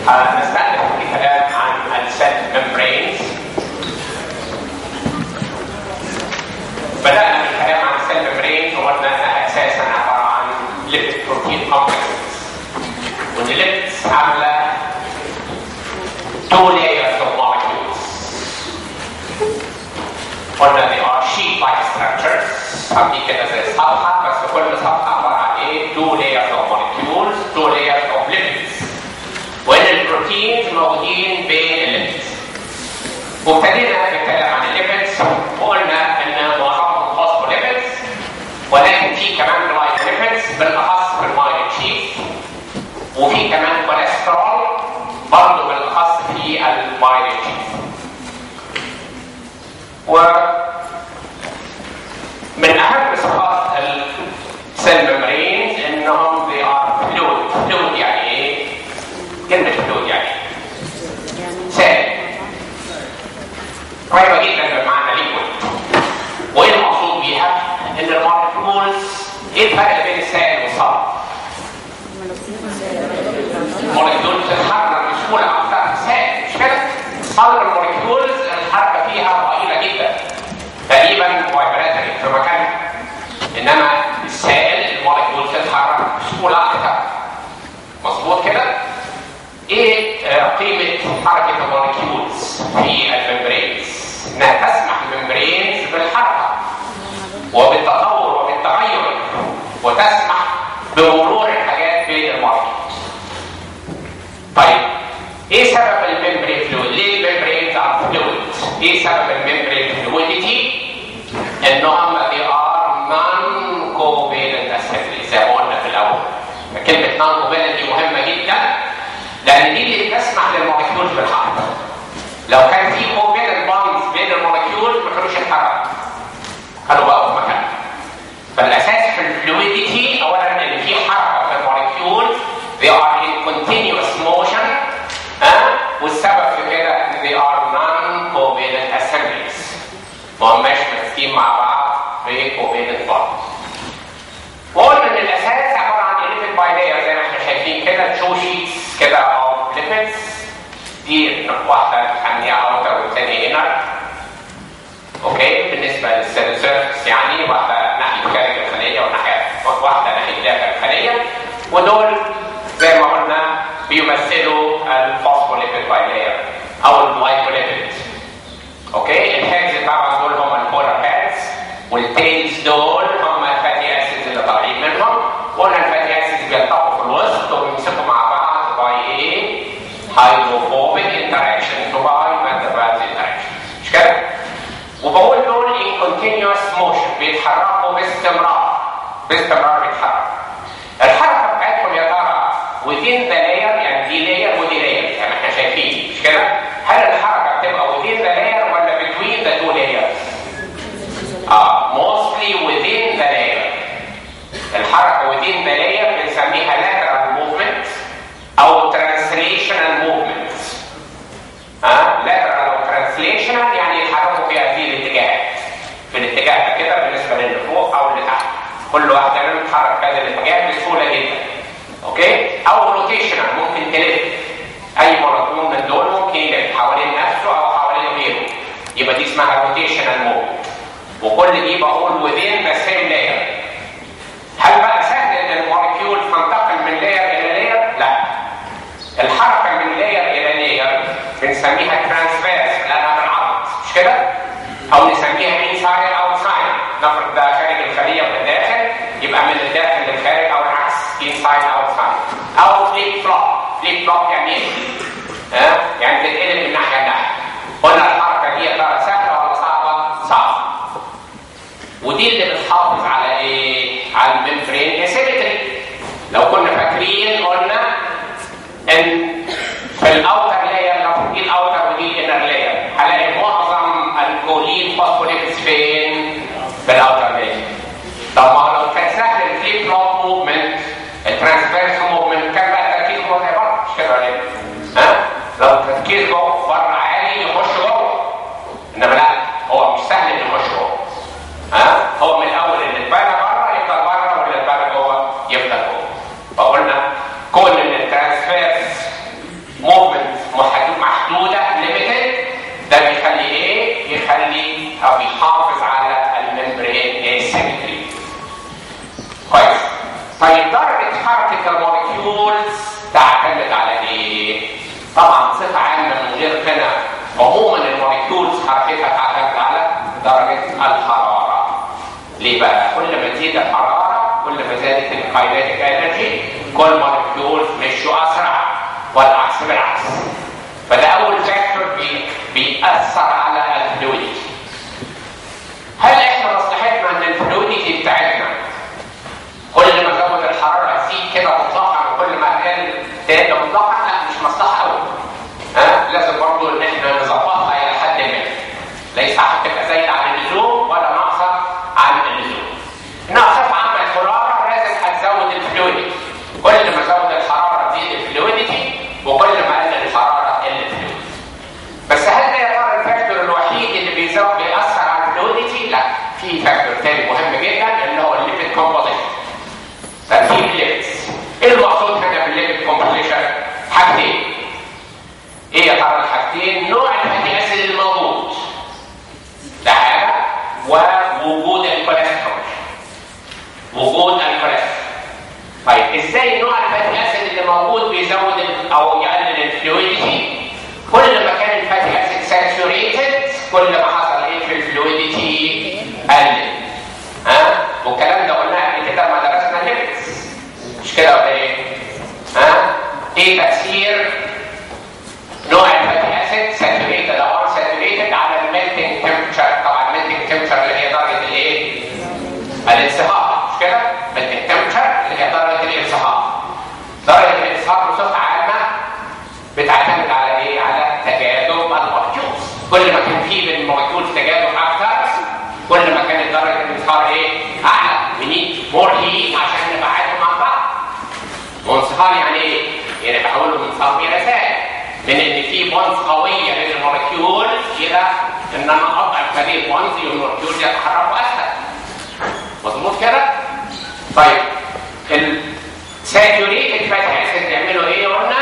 هنستأنف الكلام عن السيل ممبرينز بدأنا بالكلام عن السيل ممبرينز وقلنا انها اساسا عباره عن ليبيد بروتين كومبلكس وان الليبيدز عامله two layers of molecules قلنا they are sheet-like structures عاملين كده زي صفحه بس كل صفحه عباره عن ايه two layers of molecules two layers of lipids وان البروتينز موجودين بين الليبيدز وابتدينا بالكلام عن الليبيدز وقلنا ان معظمهم فوسفوليبيدز ولكن في كمان جلايكوليبيدز بالاخص في المايل تشيز وفي كمان كوليسترول برضه بالاخص في المايل تشيز و من اهم صفات السيل ميمبرينز انهم they are fluid fluid يعني ايه؟ كلمة fluid يعني سائل قريبة جدا بمعنى liquid وايه المقصود بيها؟ ان المولكيولز ايه الفرق بين السائل والصلب؟ المولكيولز تتحرك بسهولة اكثر في السائل مش كده؟ صلب المولكيولز الحركة فيها ضئيلة جدا تقريبا فايبراتري في مكانها انما السائل المولكيول تتحرك بسهوله اكثر مظبوط كده ايه آه، قيمه حركه المولكيولز في الممبرينز انها تسمح الممبرينز بالحركه وبالتطور وبالتغير وتسمح بمرور الحاجات بين المولكيولز طيب ايه سبب الممبرين فلويد ليه الممبرينز ار فلويد ايه سبب الممبرين فلويدتي انهم they are non-covalent assemblies زي ما قلنا في الاول كلمه non-covalent دي مهمه جدا لان دي اللي بتسمح للمولكيول بالحركه لو كان في covalent bonds بين المولكيول ما كانوش يتحركوا كانوا بقوا في مكانهم فالاساس في الفلويدتي اولا ان في حركه في المولكيول they are in continuous motion ها والسبب في كده ان they are non-covalent assemblies ما هماش ماسكين مع بعض في covalent bonds وقلنا ان الاساس عباره عن lipid bilayer زي ما احنا شايفين كده two sheets كده of lipids دي واحده نسميها اوتر والثانيه انر اوكي بالنسبه للسيل سيرفيس يعني واحده ناحيه خارج الخليه وناحيه واحده ناحيه داخل الخليه ودول زي ما قلنا بيمثلوا الفوسفوليبيد بايلاير او الجلايكوليبيد اوكي الهيدز طبعا دول هم البولار هيدز والتيلز دول هم الفاتي اسيدز اللي طالعين منهم قلنا الفاتي اسيدز بيلتقوا في الوسط وبيمسكوا مع بعض باي ايه؟ هيدروفوبيك انتراكشن باي ماتربات انتراكشن مش كده؟ وبقول دول in continuous motion بيتحركوا باستمرار باستمرار بيتحركوا الحركه بتاعتهم يا ترى within the layer يعني دي layer ودي layer زي ما احنا شايفين مش كده؟ هل الحركه بتبقى within the layer ولا between the two layers؟ اه mostly within the layer الحركه within the layer بنسميها lateral movement او translational movement ها lateral او translational يعني يتحركوا في هذه الاتجاهات في الاتجاه ده كده بالنسبه للي فوق او اللي تحت كل واحده منهم تتحرك في هذه الاتجاه بسهوله جدا اوكي او روتيشنال ممكن تلف اي مولكيول من دول ممكن يلف حوالين نفسه او حوالين غيره يبقى دي اسمها روتيشنال موفمنت وكل دي بقول within the same layer هل بقى سهل ان المولكيول تنتقل من layer الى layer؟ لا الحركه من layer الى layer بنسميها ترانسفيرس لانها بالعرض مش كده؟ او نسميها inside outside نفرض ده خارج الخليه من الداخل يبقى من الداخل للخارج او العكس inside outside او فليب فلوب فليب فلوب يعني ايه؟ ها؟ يعني تتقلب من ناحيه لناحيه قلنا الحركه دي يا ترى سهله ولا صعبه؟ صعبه ودي اللي بتحافظ على ايه؟ على الممبرين اسيمتري لو كنا فاكرين قلنا ان في الاوتر لاير لو دي الاوتر ودي الانر لاير هلاقي معظم الكولين فوسفوليبيدز فين؟ في الاوتر لاير طب ما لو كان سهل الفليب فلوب موفمنت الترانسفيرس موفمنت كان بقى تركيزه زي بعض مش كده ولا ايه؟ ها؟ لو تركيزه طبعا بصفه عامه من غير كده عموما الموليكيولز حركتها تعتمد على درجه الحراره ليه بقى؟ كل ما تزيد الحراره كل ما زادت الكاينيتيك انرجي كل موليكيولز مشوا اسرع والعكس بالعكس فده اول فاكتور بي بيأثر على الفلويدتي هل احنا مصلحتنا ان الفلويدتي بتاعتنا كل ما زود الحراره تزيد كده مطلقا وكل ما قل تقل مطلقا لا مش مصلحه قوي ها لازم برضه ان احنا نظبطها الى حد ما ليس هتبقى زايده عن اللزوم ولا ناقصه عن اللزوم ناقصه عن الحراره لازم هتزود الفلويدتي كل ما زود الحراره تزيد الفلويدتي وكل ما قل الحراره قل الفلويدتي بس هل ده يا ترى الفاكتور الوحيد اللي بيزود بيأثر على الفلويدتي؟ لا في فاكتور تاني مهم جدا اللي هو الليبيد كومبوزيشن ترتيب الليبيدز ايه المقصود هنا بالليبيد كومبوزيشن؟ حاجتين ايه يا ترى الحاجتين؟ نوع الفاتي اسيد الموجود ده حاجه ووجود الكوليسترول وجود الكوليسترول طيب ازاي نوع الفاتي اسيد اللي موجود بيزود ال- او يقلل الفلويدتي كل ما كان الفاتي اسيد ساتوريتد كل ما حصل ايه في الفلويدتي قلل ها والكلام ده قلناه قبل كده لما درسنا الليبس مش كده ولا ايه ها ايه تاثير نوع الفاتي اسيد ساتوريتد او ان ساتوريتد على الميلتنج تمبشر طبعا الميلتنج تمبشر اللي هي درجه الايه الانصهار مش كده الميلتنج تمبشر اللي هي درجه الانصهار درجه الانصهار بصفه عامه بتعتمد على ايه على تجاذب المولكيولز كل ما كان في بين المولكيولز تجاذب اكثر كل ما كانت درجه الانصهار ايه اعلى ونيد مور هيت عشان نبعدهم عن بعض وانصهار يعني ايه؟ يعني بحوله من صلب الى سالب من ان في بونز قويه بين المولكيول الى ان انا اضعف هذه البونز والمولكيول يتحركوا اسهل مظبوط كده؟ طيب الساتوريتد فاتي اسيد يعملوا ايه قلنا؟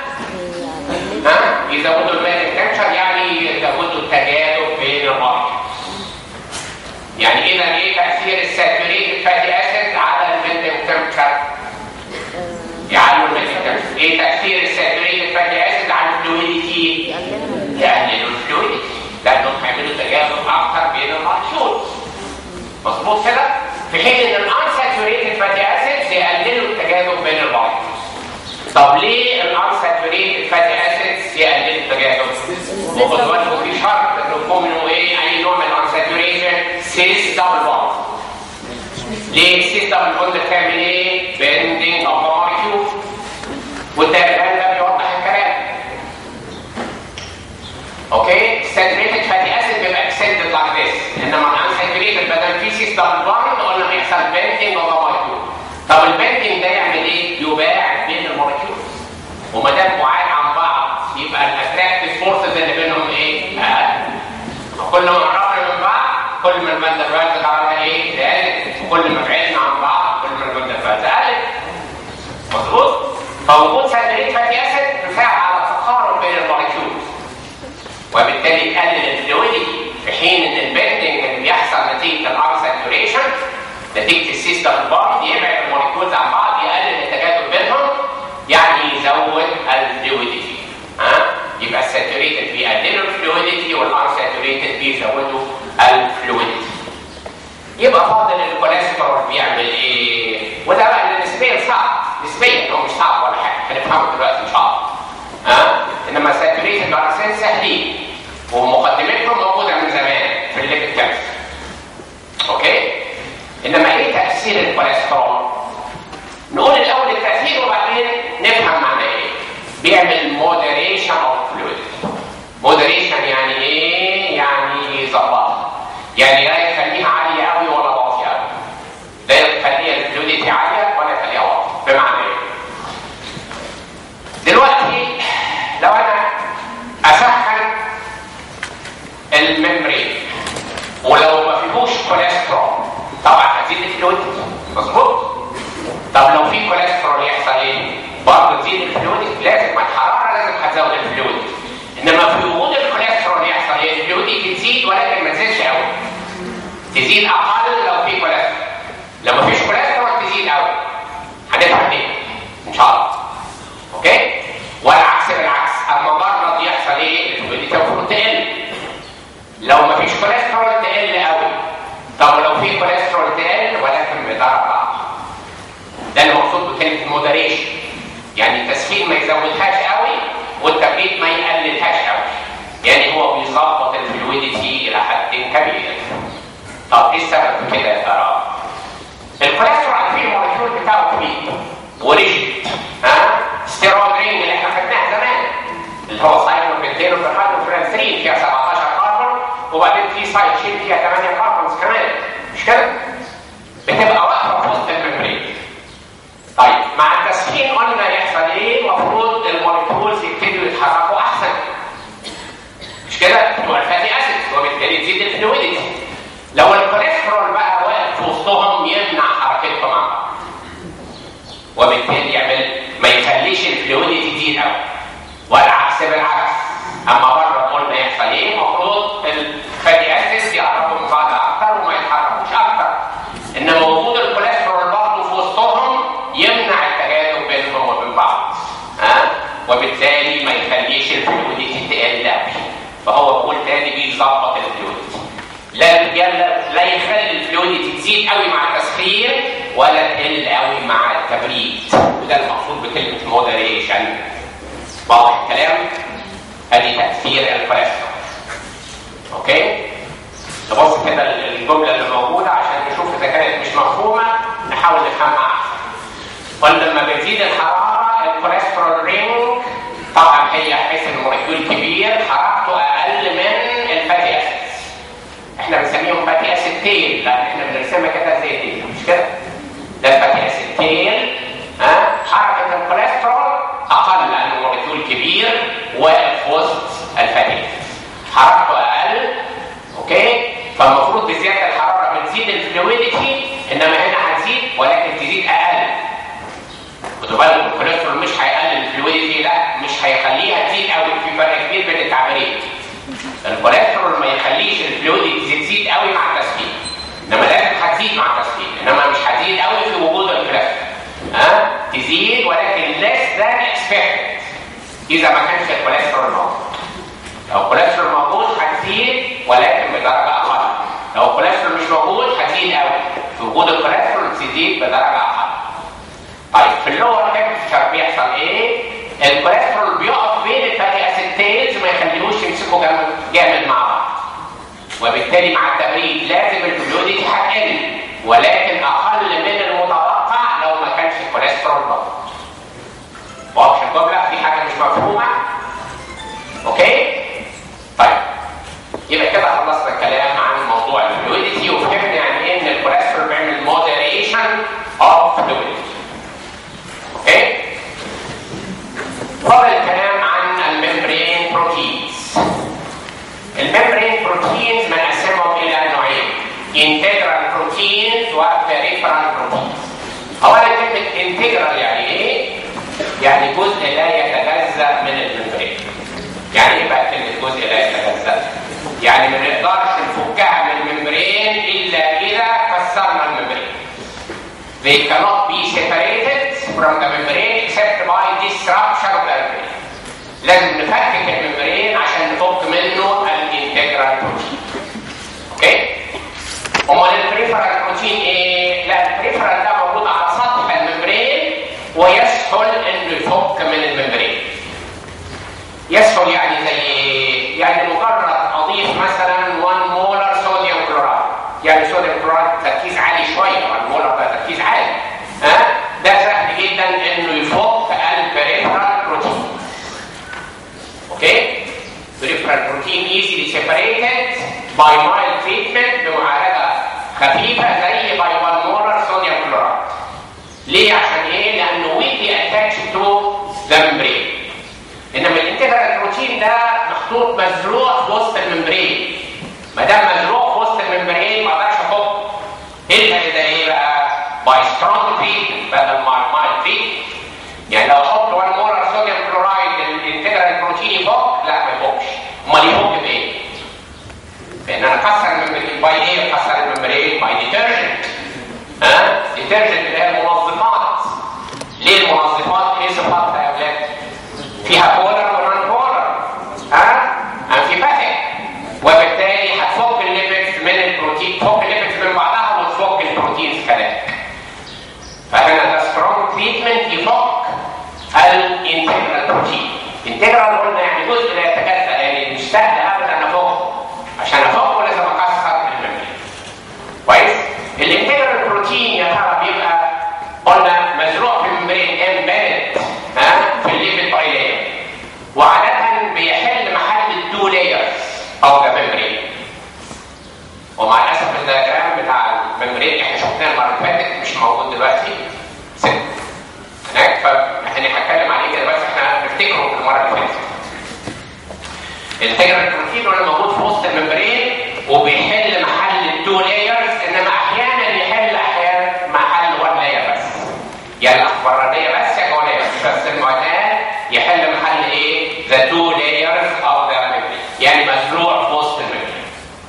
ها؟ يزودوا الميلتنج تمبشر يعني يزودوا التجاذب بين المولكيولز يعني اذا ايه تاثير الساتوريتد فاتي اسيد على الميلتنج تمبشر؟ يعلوا الميلتنج ايه تاثير الساتوريتد فاتي اسيد على الفلويدتي؟ يقللوا الفلويدتي لانهم هيعملوا تجاذب اكثر بين المولكيولز مظبوط كده؟ في حين ان الانساتوريتد فاتي اسيدز يقللوا التجاذب بين المولكيولز طب ليه الانساتوريتد فاتي اسيدز يقللوا التجاذب؟ وخد بالكم في شرط انه يكون منه ايه اي نوع من الانساتوريشن سيس دبل بوند ليه السيس دبل بوند بتعمل ايه؟ بيندنج اوف ذا مولكيول والتقريبان ده بيوضح الكلام اوكي saturated fatty acid بيبقى extended like this انما unsaturated بدل في سيس دبل بوند قلنا بيحصل بيندنج اوف ذا مولكيول طب البيندنج ده يعمل ايه؟ يباعد بين المولكيولز وما دام بعاد عن بعض يبقى الاتراكتيف فورسز اللي بينهم ايه؟ اقل كل ما قربنا من بعض كل ما الماده الفاز على ايه؟ زادت وكل ما بعدنا عن بعض كل ما الماده الفاز قلت مظبوط؟ فوجود ساتوريت فاتي اسيد بيساعد على التقارب بين المولكيولز وبالتالي يقلل الفلويدتي في حين ان البندنج اللي بيحصل نتيجه الانساتوريشن نتيجه السيستم البارد يبعد المولكيولز عن بعض يقلل التجاذب بينهم يعني يزود الفلويدتي ها يبقى الساتوريتد بيقللوا الفلويدتي والانساتوريتد بيزودوا الفلويدتي يبقى فاضل الكوليسترول بيعمل ايه؟ وده بقى اللي نسبيا صعب نسبيا هو مش صعب ولا حاجه هنفهمه دلوقتي ان شاء الله ها انما الساتوريتد والانسين سهلين ومقدمتهم موجوده من زمان في الليبيد كيمستري اوكي انما ايه تاثير الكوليسترول نقول الاول التاثير وبعدين نفهم معنى ايه بيعمل مودريشن اوف فلويد مودريشن يعني ايه يعني يظبطها يعني لا يخليها عاليه قوي ولا واطيه قوي لا يخليها الفلويدتي عاليه ولا يخليها واطيه بمعنى ايه دلوقتي لو انا اسخن الممبرين ولو ما فيهوش كوليسترول طبعا هتزيد الفلويدتي مظبوط طب لو في كوليسترول يحصل ايه برضه تزيد الفلويدتي لازم مع الحراره لازم هتزود الفلويدتي انما في وجود الكوليسترول يحصل ايه الفلويدتي تزيد ولكن ما تزيدش قوي تزيد اقل لو في كوليسترول لو ما فيش كوليسترول تزيد قوي هنفهم ليه ان شاء الله اوكي والعكس بالعكس اما التسخين ما يزودهاش قوي والتبريد ما يقللهاش قوي يعني هو بيظبط الفلويدتي الى حد كبير طب ايه السبب في كده يا ترى؟ الكوليسترول عارفين المولكيول بتاعه كبير وريجيد ها ستيرويد رينج اللي احنا خدناها زمان اللي هو سايكلوبنتين وفرانسرين فيها 17 كاربون وبعدين في سايد شين فيها 8 كاربونز كمان مش كده؟ بتبقى واقفه في وسط الممبرين طيب مع التسخين قلنا يحصل ايه؟ المفروض المولكيولز يبتدوا يتحركوا احسن مش كده؟ بتوع الفاتي اسيد وبالتالي تزيد الفلويدتي لو الكوليسترول بقى واقف في وسطهم يمنع حركتهم مع بعض وبالتالي يعمل ما يخليش الفلويدتي تزيد قوي والعكس بالعكس اما بره قلنا يحصل ايه؟ المفروض الفاتي اسيد يقربوا من بعض اكتر وما يتحركوش اكتر ان وجود الكوليسترول برضه في وسطهم يمنع التجاذب بينهم وبين بعض ها وبالتالي ما يخليش الفلويدتي تقل قوي فهو بقول تاني بيظبط الفلويدتي لا لا لا يخلي الفلويدتي تزيد قوي مع التسخين ولا تقل قوي مع التبريد وده المقصود بكلمه مودريشن واضح الكلام ادي تاثير الكوليسترول اوكي نبص كده الجمله اللي موجوده عشان نشوف اذا كانت مش مفهومه نحاول نفهمها احسن قلنا لما بتزيد الحراره الكوليسترول رينج طبعا هي حيث المولكيول كبير حرارته اقل من الفاتي اسيدز احنا بنسميهم فاتي اسيد تيل لان احنا بنرسمها كده زي دي مش كده ده الفاتي اسيد تيل ها حركه الكوليسترول اقل لان المولكيول كبير واقف في وسط الفاتي حرارته اقل اوكي فالمفروض بزياده الحراره بتزيد الفلويدتي انما هنا هتزيد ولكن تزيد اقل خدوا بالكم الكوليسترول مش هيقلل الفلويدتي لا مش هيخليها تزيد قوي في فرق كبير بين التعبيرين الكوليسترول ما يخليش الفلويدتي تزيد قوي مع التسخين انما لازم هتزيد مع التسخين انما مش هتزيد قوي في وجود الكوليسترول ها تزيد ولكن less than expected اذا ما كانش الكوليسترول موجود لو الكوليسترول موجود هتزيد ولكن بدرجه اقل لو الكوليسترول مش موجود هتزيد قوي في وجود الكوليسترول تزيد بدرجه اقل طيب في اللور تمبرتشر بيحصل ايه؟ الكوليسترول بيقف بين الفاتي اسيتيز ما يخليهوش يمسكوا جامد جامد مع بعض وبالتالي مع التبريد لازم الفلويدتي هتقل ولكن اقل من المتوقع لو ما كانش الكوليسترول موجود واضح الجمله في حاجه مش مفهومه اوكي طيب يبقى كده خلصنا الكلام عن موضوع الفلويدتي وفهمنا يعني ايه ان الكوليسترول بيعمل مودريشن اوف فلويدتي اوكي فضل الكلام عن الممبرين بروتينز الممبرين بروتينز بنقسمهم الى نوعين انتجرال بروتينز وبريفرال بروتينز اولا كلمه انتجرال يعني ايه يعني جزء لا يتجزا من الممبرين يعني ايه بقى كلمه جزء لا يتجزا يعني ما نقدرش نفكها من الممبرين الا اذا كسرنا الممبرين They cannot be separated from the membrane except by disruption of the membrane. لازم نفكك الممبرين عشان نفك منه الانتجرال بروتين. اوكي؟ امال البريفرال بروتين ايه؟ لا البريفرال ده موجود على سطح الممبرين ويسهل انه يفك من الممبرين. يسهل يعني زي ايه؟ يعني مجرد اضيف مثلا 1 مولر صوديوم كلورايد. يعني صوديوم كلورايد تركيز عالي شويه 1 مولر ده تركيز عالي. ها؟ ده سهل جدا انه يفك البريفرال بروتين. اوكي؟ peripheral protein easily separated by mild treatment بمعالجه خفيفه زي by 1 molar sodium chloride. ليه؟ عشان ايه؟ لانه weakly attached to the membrane. انما الانتجرال بروتين ده مخطوط مزروع في وسط الممبرين. ما دام مزروع في وسط الممبرين ما اقدرش افك. الا اذا ايه بقى؟ by strong treatment بدل ما mild treatment. يعني لو احط 1 مولر صوديوم كلورايد الانتجرال بروتين يفك لا ما يفكش امال يفك بايه؟ بان انا اكسر الممبرين باي ايه؟ اكسر الممبرين باي ديترجنت ها؟ ديترجنت اللي هي المنظفات ليه المنظفات ايه صفاتها يا اولاد؟ فيها بولر ونون بولر ها؟ انفيباتيك وبالتالي هتفك الليبيدز من البروتين تفك الليبيدز من بعضها وتفك البروتينز كذلك فهنا ده سترونج تريتمنت يفك الانتجرال انتجرال بروتين انتجرال قلنا يعني جزء لا يتجزا يعني مش سهل ابدا افكه عشان افكه لازم اكسر الممبرين كويس الانتجرال بروتين يا ترى بيبقى قلنا مزروع في الممبرين امبيدد ها في الليفل بايلير وعاده بيحل محل التو لايرز او ذا ممبرين ومع الاسف الدياجرام بتاع الممبرين احنا شفناه المره اللي فاتت مش موجود دلوقتي ست هناك فاحنا هنتكلم عليه كده بس احنا نفتكره في المره اللي فاتت الانتجرال بروتين هو موجود في وسط الممبرين وبيحل محل التو لايرز انما احيانا يحل احيانا محل وان لاير بس يا الاخبرانيه بس يا جوانيه بس بس المعتاد يحل محل ايه؟ ذا تو لايرز او ذا ممبرين يعني مزروع في وسط الممبرين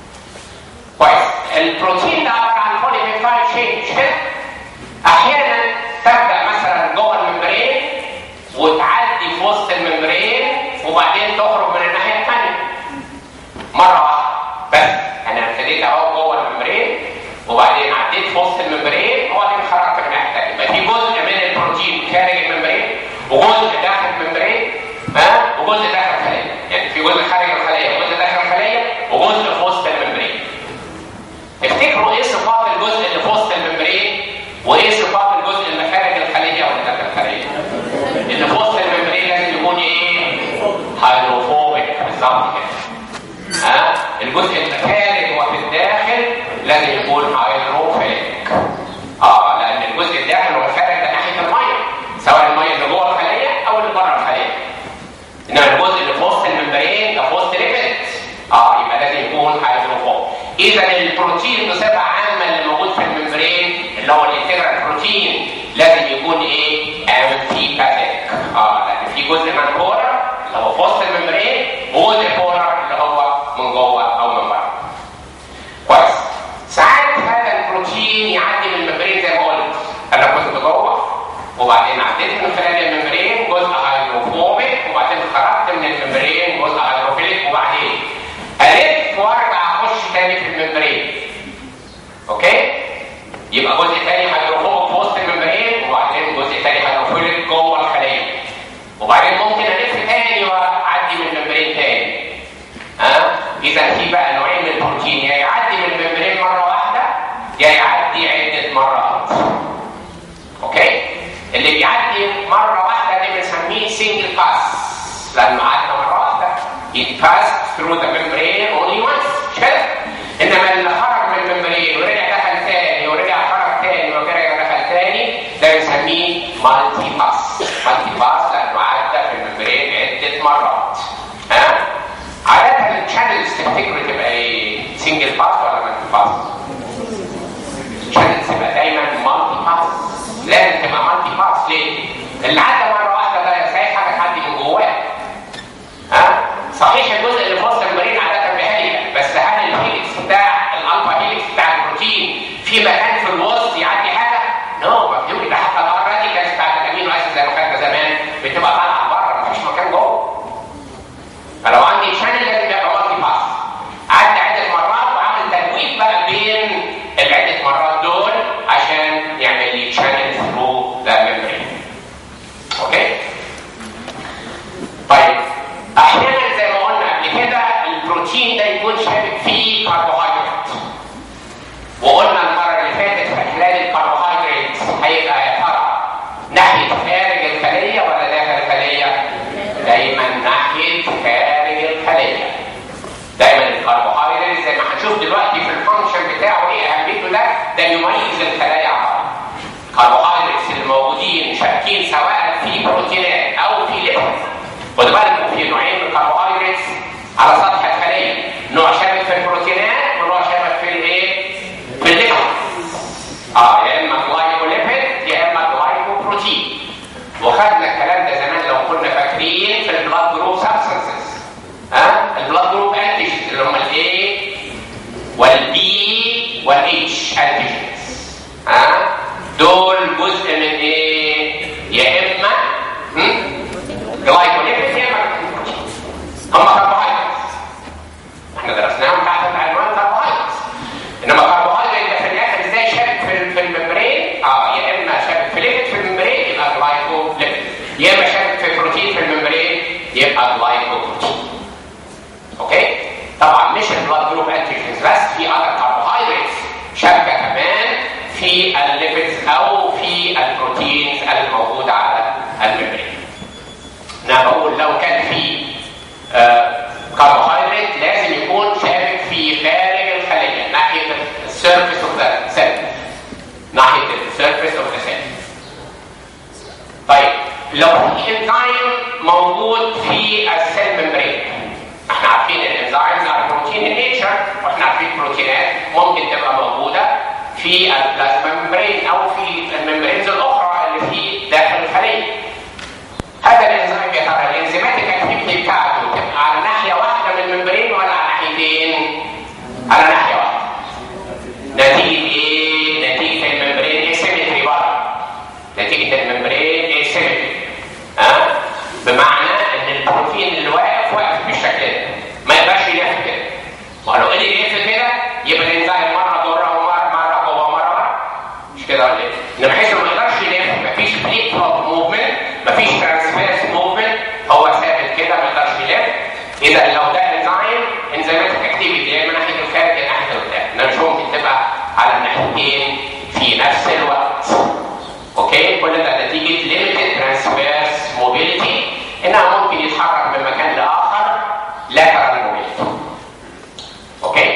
كويس البروتين ده عباره عن بولي بيبتايد شين مش كده؟ احيانا تبدا مثلا جوه الممبرين وتعدي في وسط الممبرين وبعدين تخرج من الناحيه الثانيه مره واحده بس انا ابتديت اهو جوه الممبرين وبعدين عديت في وسط الممبرين وبعدين خرجت من الناحيه الثانيه يبقى في جزء من البروتين خارج الممبرين وجزء داخل الممبرين ها وجزء داخل الخليه يعني في جزء خارج الخليه وجزء داخل الخليه وجزء في وسط الممبرين افتكروا ايه صفات الجزء اللي في وسط الممبرين وايه صفات الجزء اللي خارج الخليه ولا داخل الخليه اللي في وسط الممبرين لازم يكون ايه هيدروفوبيك بالظبط كده ها الجزء اللي خارج وفي الداخل لازم يكون هيدروفيليك اه لان الجزء الداخل والخارج ده ناحيه الميه سواء الميه اللي جوه الخليه او اللي بره الخليه انما الجزء اللي في وسط الممبرين ده في وسط ليبيد اه يبقى لازم يكون هيدروفوب اذا البروتين بصفه عامه اللي موجود في الممبرين اللي هو الانتجرال بروتين لازم يكون ايه امفيباتيك اه لان في جزء من بورر اللي هو في وسط الممبرين وجزء بورر اللي هو من جوه او من بره كويس ساعات هذا البروتين يعدي من الممبرين زي ما قلت انا كنت جوه وبعدين عديت من خلال الممبرين جزء هيدروفوبيك وبعدين خرجت من الممبرين جزء هيدروفيليك وبعدين الف وارجع اخش تاني في الممبرين اوكي يبقى جزء تاني هيدروفوبيك في وسط الممبرين وبعدين جزء تاني هيدروفيليك جوه الخليه وبعدين ممكن الف تاني واعدي من الممبرين تاني ها اذا في بقى نوعين من البروتين يا يعدي من الممبرين مره واحده يا يعدي عده مرات اوكي اللي بيعدي مره واحده ده بنسميه سنجل باس لانه عدى مره واحده it passed through the membrane only once مش كده انما اللي خرج من الممبرين ورجع دخل تاني ورجع خرج تاني ورجع دخل تاني ده بنسميه مالتي باس مالتي باس لانه عدى في الممبرين عده مرات ها عادة الشانلز تفتكروا تبقى ايه؟ سنجل باس ولا مالتي باس؟ الشانلز تبقى دايما مالتي باس لازم تبقى مالتي باس ليه؟ اللي عدى مره واحده ده ازاي حاجه تعدي من جواه؟ ها؟ صحيح الجزء اللي في وسط المريض عاده بهيليا بس هل الهيليكس بتاع الالفا هيليكس بتاع البروتين في مكان في الوسط يعدي حاجه؟ نو ما فيهوش ده حتى الار راديكالز بتاعت الامينو اسيد زي ما خدنا زمان بتبقى طالعه بره مفيش مكان جوه. فلو عندي شانل لازم يبقى مالتي باس. عدى عده مرات وعمل تجويف بقى بين لو كان في كربوهيدرات لازم يكون شابك في خارج الخليه ناحيه السيرفيس اوف ذا سيل ناحيه السيرفيس اوف ذا سيل طيب لو في انزيم موجود في السيل ممبرين احنا عارفين الانزيمز ار بروتين ان نيتشر واحنا عارفين البروتينات ممكن تبقى موجوده في البلازما ممبرين او في الممبرينز الاخرى اللي في داخل الخليه هذا الانزيم يا ترى الانزيماتيك اكتيفيتي بتاعته تبقى على ناحيه واحده من الممبرين ولا على ناحيتين؟ على ناحيه واحده. نتيجه ايه؟ نتيجه الممبرين اسيمتري برضه. نتيجه الممبرين اسيمتري. ها؟ أه؟ بمعنى ان البروتين اللي واقف واقف بالشكل ده. ما يقدرش يلف كده. ما لو قدر يلف كده يبقى الانزيم مره ضره ومره مره جوه مره مره. مش كده ولا ايه؟ انما بحيث انه ما يقدرش يلف مفيش بليت موفمنت مفيش ترانسفيرس موفمنت هو ثابت كده ما يقدرش يلف اذا لو ده انزيم انزيماتيك اكتيفيتي يا اما ناحيه الخارج يا ناحيه القدام انما مش ممكن تبقى على الناحيتين في نفس الوقت اوكي كل ده نتيجه ليميتد ترانسفيرس موبيليتي انها ممكن يتحرك من مكان لاخر lateral موبيليتي اوكي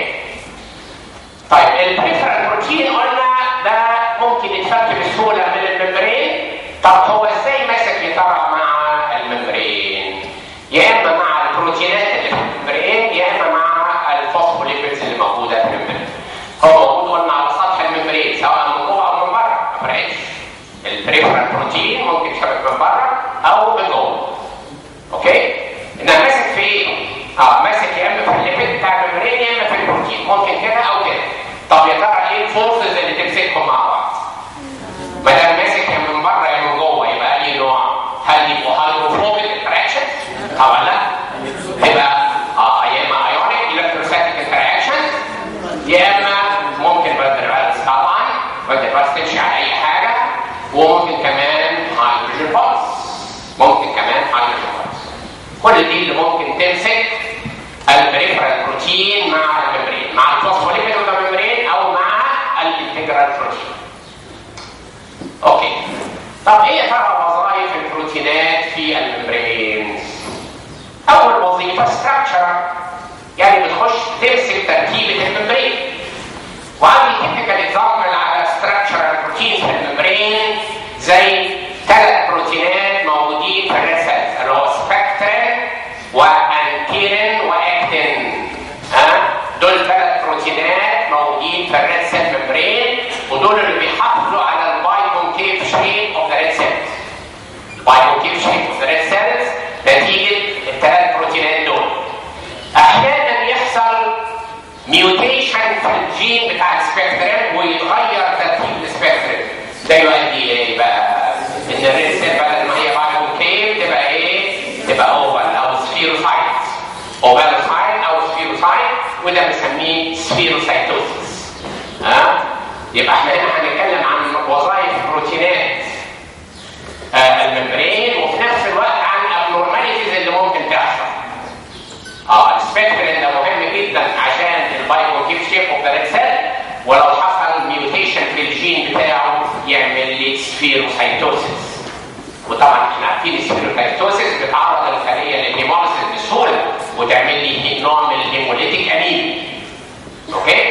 طيب البريفرال بروتين قلنا ده ممكن يتفك بسهوله من الممبرين طب هو ازاي ماسك يا ترى مع الممبرين؟ يا اما مع البروتينات اللي في الممبرين يا اما مع الفوسفوليبيدز اللي موجوده في الممبرين. هو موجود قلنا على سطح الممبرين سواء من جوه او من بره ما فرقتش. البريفرال بروتين ممكن يشبك من بره او من جوه. اوكي؟ انها ماسك في ايه؟ اه ماسك يا اما في الليبيد بتاع الممبرين يا اما في البروتين ممكن كده او كده. طب يا ترى ايه الفورسز اللي تمسكهم مع بعض؟ ما دام ماسك يا من بره يا من جوه يبقى اي نوع؟ هل يبقوا هيدروفوبيك انتراكشن؟ طبعا لا. يبقى اه يا اما ايونيك الكتروستاتيك انتراكشن يا اما ممكن فالدرفالز طبعا فالدرفالز تمشي على اي حاجه وممكن كمان هيدروجين بولز ممكن كمان هيدروجين بولز كل دي اللي ممكن تمسك البريفرال بروتين مع الممبرين مع الفوسفوليبيد والممبرين او مع الانتجرال بروتين اوكي طب ايه يا ترى وظائف البروتينات في الممبرين اول وظيفه ستراكشر يعني بتخش تمسك تركيبه الممبرين وعندي تيبيكال اكزامبل على ستراكشر البروتين في الممبرين زي ثلاث بروتينات موجودين في الريد سيلز اللي هو سبكترين وانكيرين واكتين ها دول ثلاث بروتينات موجودين في الريد سيل ممبرين ودول اللي بيحافظوا على البايكونكيف شيب اوف ذا ريد سيلز البايكونكيف شيب اوف ذا ريد سيلز نتيجه الثلاث بروتينات دول احيانا يحصل ميوتيشن في الجين بتاع السبكترين ويتغير ترتيب السبكترين ده يؤدي ايه بقى؟ ان الريد سيل بدل ما هي بايكونكيف تبقى ايه؟ تبقى اوفال او سفيروسايت اوفالوسايت او سفيروسايت وده بنسميه سفيروسايتوسيس ها؟ يبقى احنا هنا هنتكلم عن وظائف بروتينات آه الممبرين وفي نفس الوقت عن ابنورماليتيز اللي ممكن تحصل. اه السبكترين ده مهم جدا عشان البايوكيف شيب اوف ذا ريد سيل ولو حصل ميوتيشن في الجين بتاعه يعمل لي سفيروسايتوسيس. وطبعا احنا عارفين السفيروسايتوسيس بتعرض الخليه للهيموليسيس بسهوله وتعمل لي نوع من الهيموليتيك انيميا. اوكي؟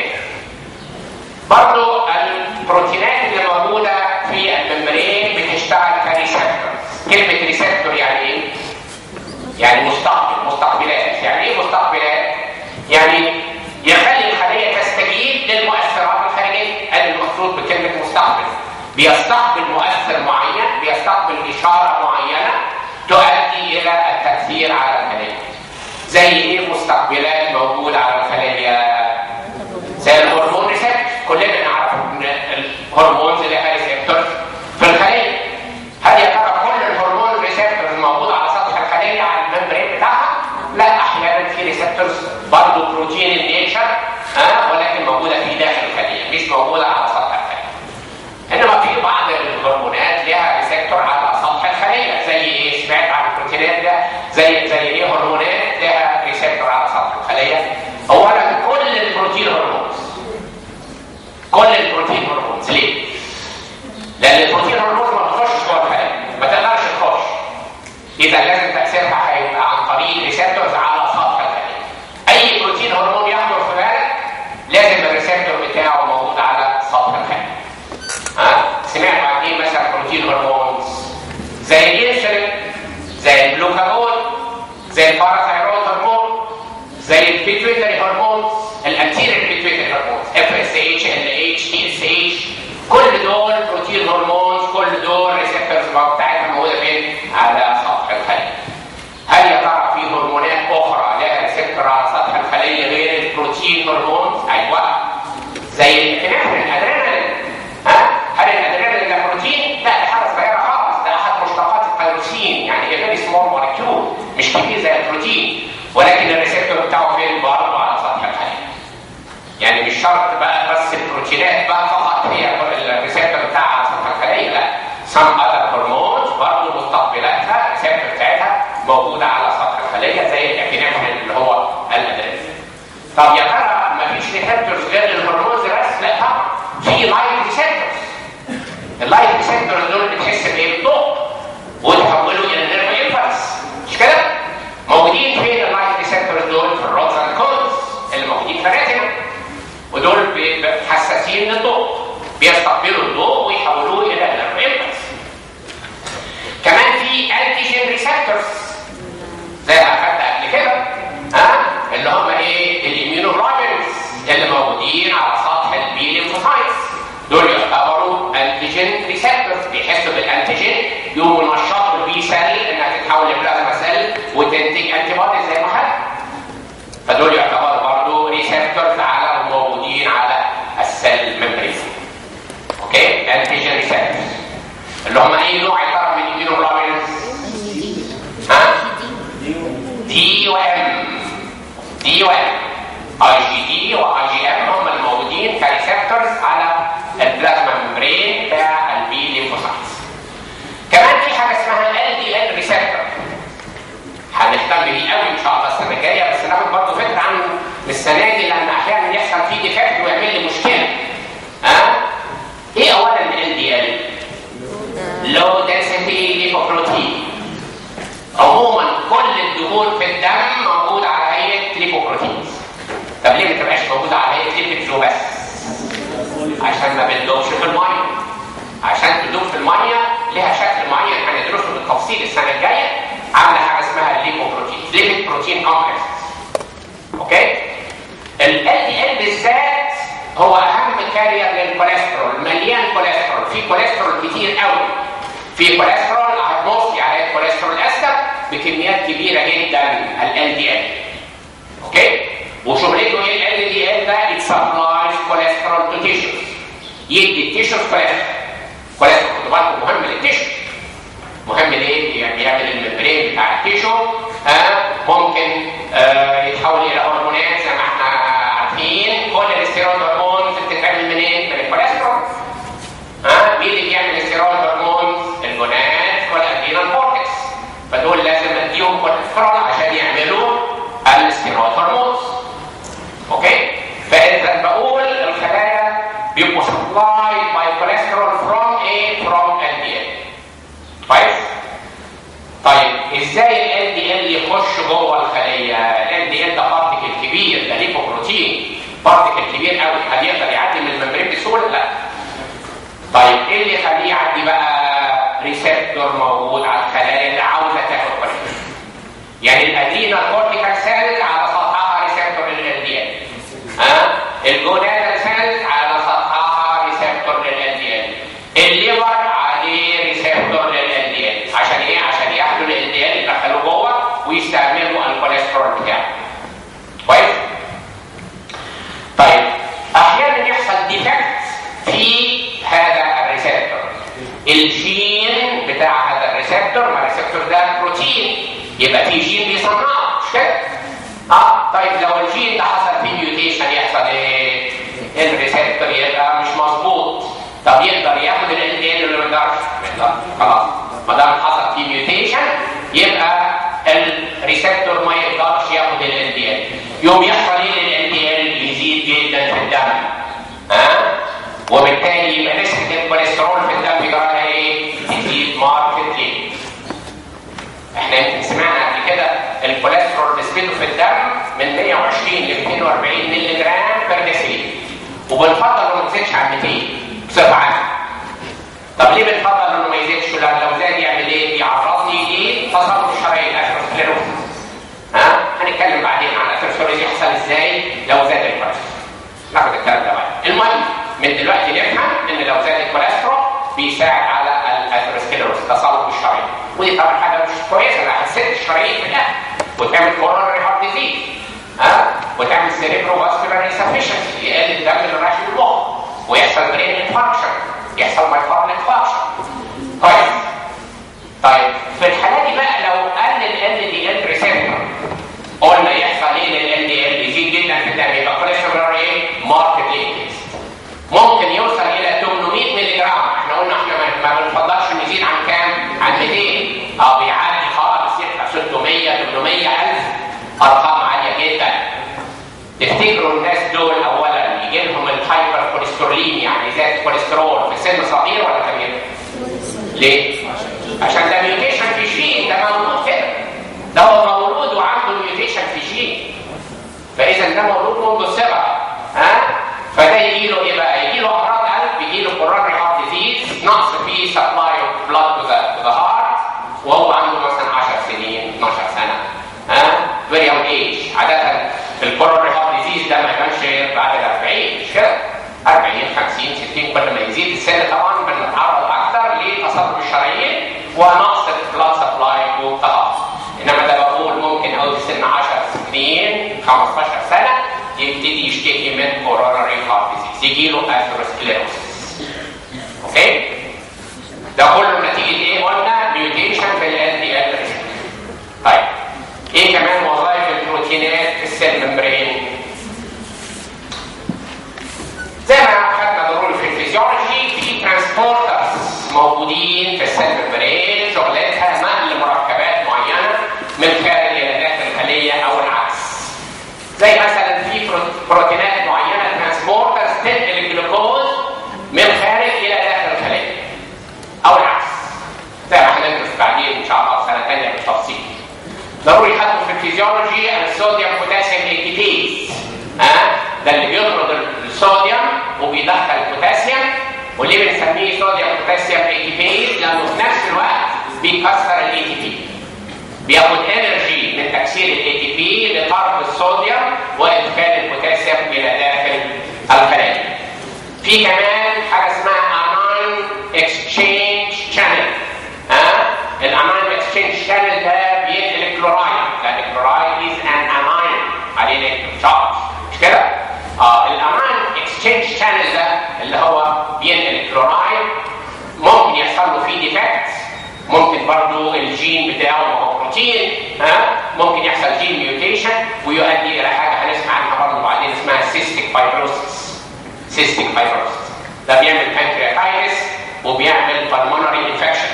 برضو البروتينات اللي موجوده في الممبرين بتشتغل كريسبتور كلمه ريسبتور يعني ايه؟ يعني مستقبل مستقبلات يعني ايه مستقبلات؟ يعني يخلي الخليه تستجيب للمؤثرات الخارجيه هذا المقصود بكلمه مستقبل بيستقبل مؤثر معين بيستقبل اشاره معينه تؤدي الى التاثير على الخليه زي ايه مستقبلات موجوده على الخليه زي الهرمون ريسبتور كلنا نعرف ان الهرمونز لها ريسبتور في الخليه هل يا ترى كل الهرمون ريسبتورز موجوده على سطح الخليه على الممبرين بتاعها؟ لا احيانا في ريسبتورز برضه بروتين النيتشر ها ولكن موجوده في داخل الخليه مش موجوده على سطح الخليه. انما في بعض الهرمونات لها ريسبتور على سطح الخليه زي ايه؟ سمعت عن البروتينات ده زي زي ايه هرمونات لها ريسبتور على سطح الخليه؟ اولا كل البروتين هرمونز كل البروتين هرمونز ليه؟ لان البروتين هرمونز ما بتخشش جوه الخليه ما تقدرش تخش اذا لازم تاثيرها زي الباراثايرويد هرمون زي البيتويتري هرمون الانتيريور بيتويتري هرمون اف اس اتش ال اتش تي اس اتش كل دول بروتين هرمونز كل دول ريسبتورز بتاعتها موجوده فين؟ على سطح الخليه. هل يا ترى في هرمونات اخرى لها ريسبتور على سطح الخليه غير البروتين هرمونز؟ ايوه زي الابنفرين الادرينالين ها؟ هل الادرينالين ده بروتين؟ لا ده حاجه صغيره خالص ده احد مشتقات التيروسين يعني فيري سمول مولكيول مش كبير زي البروتين ولكن الريسبتور بتاعه فين؟ برضه على سطح الخليه. يعني مش شرط بقى بس البروتينات بقى فقط هي الريسبتور بتاعها على سطح الخليه لا some other hormones برضه مستقبلاتها الريسبتور بتاعتها موجوده على سطح الخليه زي الابنفرين اللي هو الادرينالين. طب يا ترى ما فيش ريسبتورز غير الهرمونز بس؟ لا طبعا في لايت ريسبتورز. اللايت ريسبتورز دول بتحس بايه؟ بالضوء وتحولوا الى نيرف امبلس مش كده؟ موجودين فين اللايت ريسبتورز دول؟ في الروتس اند كونز اللي موجودين في الريتنا ودول حساسين للضوء بيستقبلوا الضوء ويحولوه الى نيرف امبلس كمان في انتيجين ريسبتورز زي ما اخدت قبل كده ها اللي هم ايه الاميونوجلوبولينز اللي موجودين على سطح البي ليمفوسايتس دول يعتبروا انتيجين ريسبتورز بيحسوا بالانتيجين يقوموا ينشطوا البي سيل انها تتحول لبلازما سيل وتنتج انتي بوديز زي ما خدنا فدول يعتبروا برضه ريسبتورز على موجودين على السيل ميمبرين اوكي انتيجين ريسبتورز اللي هم اي نوع يا ترى من الاميونوجلوبولينز ها دي و ام دي و ام اي جي دي واي جي ام هم الموجودين كريسبتورز على البلازما ممبرين بتاع البي ليمفوسايتس كمان في حاجه اسمها ال دي ال ريسبتور هنهتم بيه قوي ان شاء الله السنه الجايه بس ناخد برضه فكره عنه السنه دي لان احيانا يحصل فيه ديفكت ويعمل لي مشكله ها ايه اولا ال دي ال لو دنسيتي ليبوبروتين عموما كل الدهون في الدم موجوده على هيئه ليبوبروتينز طب ليه ما تبقاش موجوده على هيئه ليبيدز وبس عشان ما بتدوبش في الميه عشان تدوب في الميه لها شكل معين هندرسه بالتفصيل السنه الجايه عامله حاجه اسمها الليبوبروتين ليبيد بروتين كومبلكس اوكي ال دي ال بالذات هو اهم كارير للكوليسترول مليان كوليسترول في كوليسترول كتير قوي في كوليسترول هتبصي على الكوليسترول استر بكميات كبيره جدا ال دي ال اوكي وشغلته ايه ال دي ال ده ات سبلايز كوليسترول تو تيشوز يدي التيشوز كوليسترول كوليسترول خدوا بالكم مهم للتيشوز مهم ليه؟ يعني بيعمل الممبرين بتاع التيشو ها ممكن آه يتحول الى هرمونات زي ما احنا عارفين كل الاستيرويد هرمونز بتتعمل منين؟ من الكوليسترول ها مين اللي بيعمل الاستيرويد هرمونز؟ الجونات والادرينال كورتكس فدول لازم اديهم كوليسترول عشان يعملوا الاستيرويد هرمونز اوكي؟ فاذا بقول الخلايا بيبقوا سبلايد باي كوليسترول فروم ايه؟ فروم ال دي ال كويس؟ طيب ازاي ال دي ال يخش جوه الخليه؟ ال دي ال ده بارتكل كبير ده ليبوبروتين بارتكل كبير قوي هل يقدر يعدي من الممبرين بسهوله؟ لا. طيب ايه اللي يخليه يعدي بقى ريسبتور موجود على الخلايا اللي عاوزه تاخد كوليسترول؟ يعني الادرينال كورتيكال سيلز على سطحها ريسبتور لل دي ال. ها؟ الجونادال سيلز على سطحها ريسبتور لل دي ال. الليفر عليه ريسبتور لل دي ال. عشان ايه؟ عشان ياخدوا ال دي ال يدخلوه جوه ويستعملوا الكوليسترول بتاعه. كويس؟ طيب احيانا يحصل ديفكت في هذا الريسبتور. الجين بتاع هذا الريسبتور ما الريسبتور ده بروتين يبقى في جين بيصنعه مش كده؟ اه طيب لو الجين ده حصل فيه ميوتيشن يحصل ايه؟ الريسبتور يبقى مش مظبوط طب يقدر ياخد ال دي ال ولا ما يقدرش؟ ما يقدرش خلاص ما دام حصل فيه ميوتيشن يبقى الريسبتور ما يقدرش ياخد ال دي ال يوم يحصل ايه ال دي ال يزيد جدا في الدم ها؟ وبالتالي يبقى نسبه الكوليسترول في الدم يجرى ايه؟ تزيد ماركتلي احنا يمكن سمعنا قبل كده الكوليسترول نسبته في الدم من 120 ل 240 مللي جرام بر ديسيليتر وبنفضل انه ما يزيدش عن 200 بصفه عامه طب ليه بنفضل انه ما يزيدش لان لو زاد يعمل ايه؟ يعرضني لتصرف الشرايين اثيروسكليروسيس من دلوقتي نفهم ان لو زاد الكوليسترول بيساعد على الاثيروسكليروس تصلب الشرايين ودي طبعا حاجه مش كويسه انها هتسد الشرايين في الاخر وتعمل كورونري هارت ديزيز ها وتعمل سيريبرو فاسكولار انسفشنسي يقل الدم اللي رايح للمخ ويحصل برين انفاركشن يحصل مايكارد انفاركشن كويس طيب في الحاله دي بقى لو قل ال دي ال ريسبتور قلنا يحصل ايه لل دي ال يزيد جدا في الدم يبقى كوليسترول ايه ماركت انكريس ممكن يوصل الى 800 مللي جرام احنا قلنا احنا ما بنفضلش نزيد عن كام عن 200 اه بيعدي خالص يبقى 600 800 1000 ارقام عاليه جدا تفتكروا الناس دول اولا يجي لهم الهايبر كوليسترولين يعني زاد كوليسترول في سن صغير ولا كبير؟ ليه؟ عشان ده ميوتيشن في جين ده مولود كده ده هو مولود وعنده ميوتيشن في جين فاذا ده مولود منذ الصغر ها فده يجي له ايه بقى؟ يجي له امراض قلب يجي له كورونري هارت ديزيز نقص في سبلاي اوف بلاد تو ذا هارت وهو عنده مثلا 10 سنين 12 سنه ها فيري يونج ايج عاده الكورونري هارت ديزيز ده ما يبانش غير بعد ال 40 مش كده؟ 40 50 60 كل ما يزيد السن طبعا بنتعرض اكثر لتصلب الشرايين ونقص البلاد سبلاي تو ذا هارت انما ده بقول ممكن قوي في سن 10 سنين 15 سنه يبتدي يشتكي من كورونري هارت ديزيز يجي له اثيروسكليروسيس اوكي ده كله نتيجه ايه قلنا ميوتيشن في ال دي ال طيب ايه كمان وظائف البروتينات في السيل ممبرين زي ما اخذنا ضروري في الفيزيولوجي في ترانسبورترز موجودين في السيل ممبرين شغلتها نقل مركبات معينه من خارج الى داخل الخليه او العكس زي مثلا في بروتينات معينه ترانسبورترز تنقل الجلوكوز من خارج الى داخل الخليه او العكس زي ما هندرس بعدين ان شاء الله سنه ثانيه بالتفصيل ضروري خدوا في الفيزيولوجي الصوديوم بوتاسيوم ايكيتيز ها ده اللي بيطرد الصوديوم وبيدخل البوتاسيوم واللي بنسميه صوديوم بوتاسيوم ايكيتيز لانه في نفس الوقت بيكسر الاي تي بي بياخد انرجي من تكسير الاي تي بي لطرد الصوديوم وادخال البوتاسيوم الى داخل الخلايا. في كمان حاجه اسمها اناين اكسشينج شانل ها الاناين اكسشينج شانل ده بينقل الكلورايد لان الكلورايد از ان اناين عليه الكترون شارج مش كده؟ اه الاناين اكسشينج شانل ده اللي هو بينقل الكلورايد ممكن يحصل له فيه ديفكت ممكن برضو الجين بتاعه هو بروتين ها ممكن يحصل جين ميوتيشن ويؤدي الى حاجه هنسمع عنها برضو بعدين اسمها سيستيك فايبروسيس سيستيك فايبروسيس ده بيعمل بانكرياتايتس وبيعمل بالمونري انفكشن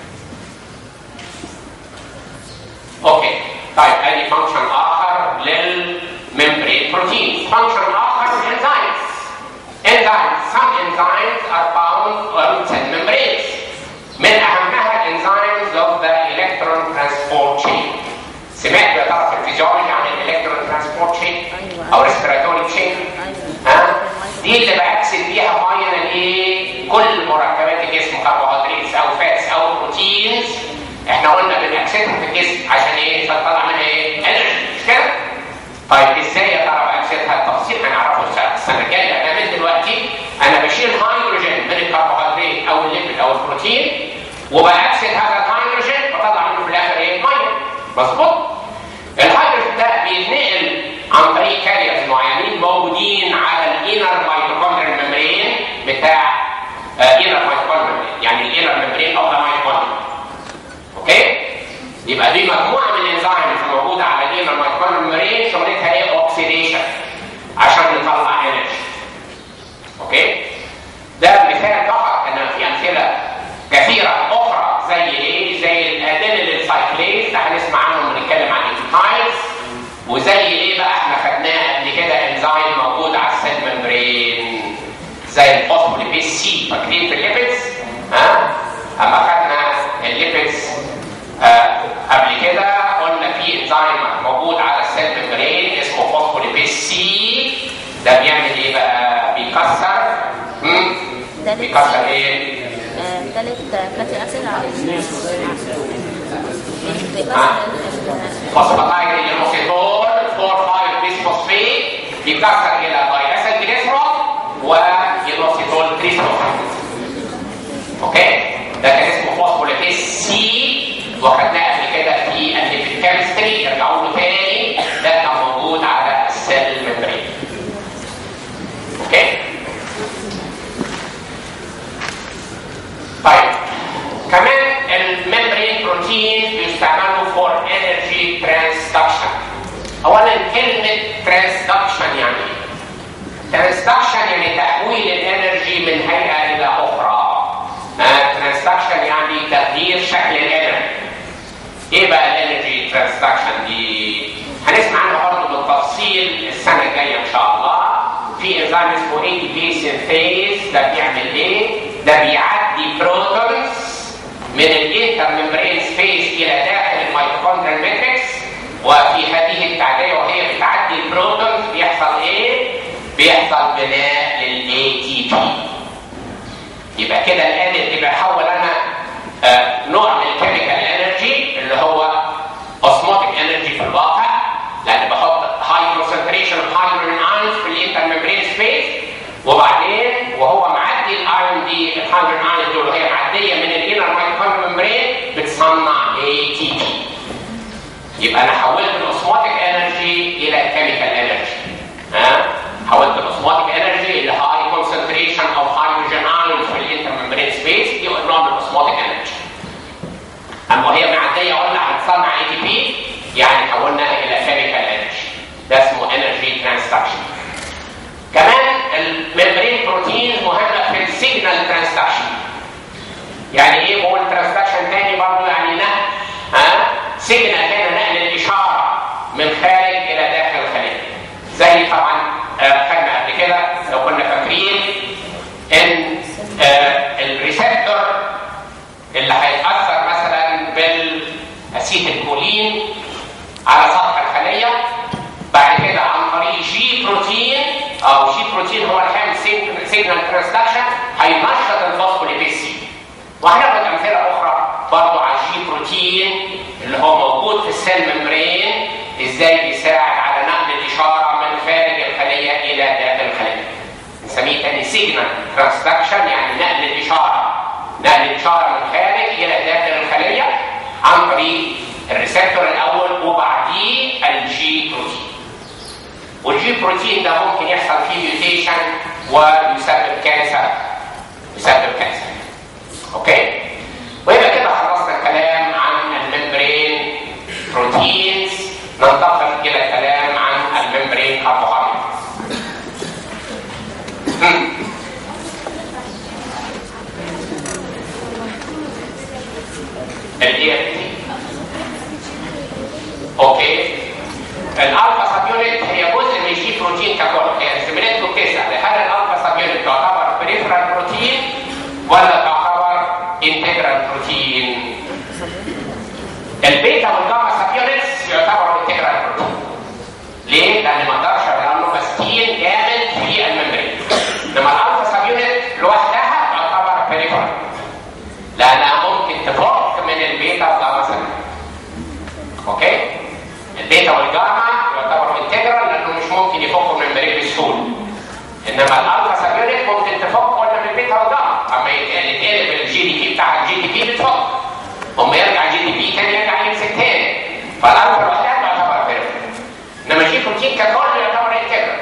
اوكي طيب ادي فانكشن اخر للممبرين بروتين فانكشن اخر للانزيمز enzymes some enzymes are found on cell membranes من اهمها الانزيمز of the electron transport chain سمعت يا ترى في الفيزيولوجي عن الالكترون ترانسبورت chain او ريسبيراتوري chain ها دي اللي بأكسد بيها فاينل ايه كل مركبات الجسم كربوهيدرات او فاتس او بروتينز احنا قلنا بنأكسدها في الجسم عشان ايه عشان تطلع منها ايه انرجي مش كده طيب ازاي يا ترى بأكسدها التفصيل هنعرفه السنه الجايه انا من دلوقتي انا بشيل هيدروجين من الكربوهيدرات او الليبيد او البروتين وبأكسد هذا الهيدروجين بطلع منه في الاخر ايه ميه مظبوط الهيدروجين ده بيتنقل عن طريق كاريرز معينين موجودين على الانر ميتوكوندريال ممبرين بتاع انر ميتوكوندريال يعني الانر ممبرين اوف ذا ميتوكوندريا اوكي يبقى دي مجموعه من الانزيمز موجوده على الانر ميتوكوندريال ممبرين شغلتها ايه اوكسيديشن عشان نطلع انرجي اوكي ده مثال فقط انما في امثله كثيره اخرى زي ايه زي الادينيل سايكليز ده هنسمع عنهم ونتكلم عن الانزيمز وزي ايه بقى احنا خدناه قبل كده انزيم موجود على السيل ممبرين زي الفوسفوليبيز سي فاكرين في الليبيدز ها اما خدنا الليبيدز آه قبل كده قلنا في انزيم موجود على السيل ممبرين اسمه فوسفوليبيز سي ده بيعمل ايه بقى بيكسر مم؟ بيكسر ايه ثالث فاتي اسيد فوسفاتايد اليونوسيتول 4 5 بيسفوسفيت بيكسر الى داياسيل جليسرول ويونوسيتول كيمستري يرجعوا له تاني ده كان موجود على السيل ممبرين اوكي طيب كمان الممبرين بروتين بيستعملوا فور انرجي ترانسدكشن اولا كلمه ترانسدكشن يعني ايه ترانسدكشن يعني تحويل الانرجي من هيئه الى اخرى ترانسدكشن يعني تغيير شكل الانرجي ايه بقى الانرجي ترانسدكشن دي هنسمع عنها برضه بالتفصيل السنه الجايه ان شاء الله في انزيم اسمه اي دي بي سينثيز ده بيعمل ايه ده بيعدي بروتونز من الانتر ممبرين سبيس الى داخل الميتوكوندريال ماتريكس وفي هذه التعديه وهي بتعدي البروتونز بيحصل ايه بيحصل بناء للاي تي بي يبقى كده الان يبقى حول انا آه نوع من الكيميكال انرجي اللي هو اوسموتيك انرجي في الواقع لان بحط هاي كونسنتريشن اوف هيدروجين ايونز في الانتر ممبرين سبيس وبعدين وهو معدي الايون دي الهيدروجين ايونز دول وهي معديه من الانر مايتوكوندريال ممبرين بتصنع اي تي بي يبقى انا حولت الاوسموتيك انرجي الى كيميكال انرجي ها حولت الاوسموتيك انرجي الى هاي كونسنتريشن اوف هيدروجين ايونز في الانتر ممبرين سبيس دي نوع من الاوسموتيك انرجي اما وهي معديه قلنا هتصنع اي تي بي يعني حولناها الى كيميكال انرجي ده اسمه انرجي ترانسدكشن كمان الممبرين بروتين مهمه في السيجنال ترانسدكشن يعني ايه بقول ترانسدكشن تاني برضه يعني نقل ها سيجنال هنا نقل الاشاره من خارج الى داخل الخليه زي طبعا آه خدنا قبل كده لو كنا فاكرين ان آه الريسبتور اللي هيتاثر مثلا بالاسيتيلكولين على سطح الخليه بعد كده عن طريق جي بروتين او جي بروتين هو اللي هيعمل سيجنال ترانسدكشن هينشط الفوسفوليبيد سي وهناخد امثله اخرى برضه على الجي بروتين اللي هو موجود في السيل ممبرين ازاي بيساعد على نقل الاشاره من خارج الخليه الى داخل الخليه. نسميه تاني سيجنال ترانسدكشن يعني نقل الاشاره نقل الاشاره من خارج الى داخل الخليه عن طريق الريسبتور الاول وبعديه الجي بروتين. والجي بروتين ده ممكن يحصل فيه ميوتيشن ويسبب كانسر. يسبب كانسر. اوكي؟ ويبقى كده خلصنا الكلام عن الممبرين بروتينز ننتقل الى الكلام عن الممبرين كربوهيدرات. الاي اف تي اوكي الالفا سب يونت هي جزء من الجي بروتين ككل هي السيميلات بتسال هل الالفا سب يونت تعتبر بريفرال بروتين ولا تعتبر انتجرال بروتين البيتا والجاما سب يونتس يعتبروا انتجرال بروتين ليه؟ لان ما اقدرش لانه ماسكين جامد في الممبرين انما الالفا سب يونت لوحدها تعتبر بريفرال لانها ممكن تفك من البيتا والجاما سب اوكي؟ البيتا والجاما يعتبروا انتجرال لانه مش ممكن يفكوا من الممبرين بسهوله انما الالفا سب يونت ممكن تفك ولا من البيتا والجاما اما يتقلب الجي دي بي بتاع الجي دي بي بتفك اما يرجع جي دي بي تاني يرجع يمسك تاني فالالفا لوحدها تعتبر بيرفكت انما الجي بروتين ككل يعتبر انتجرال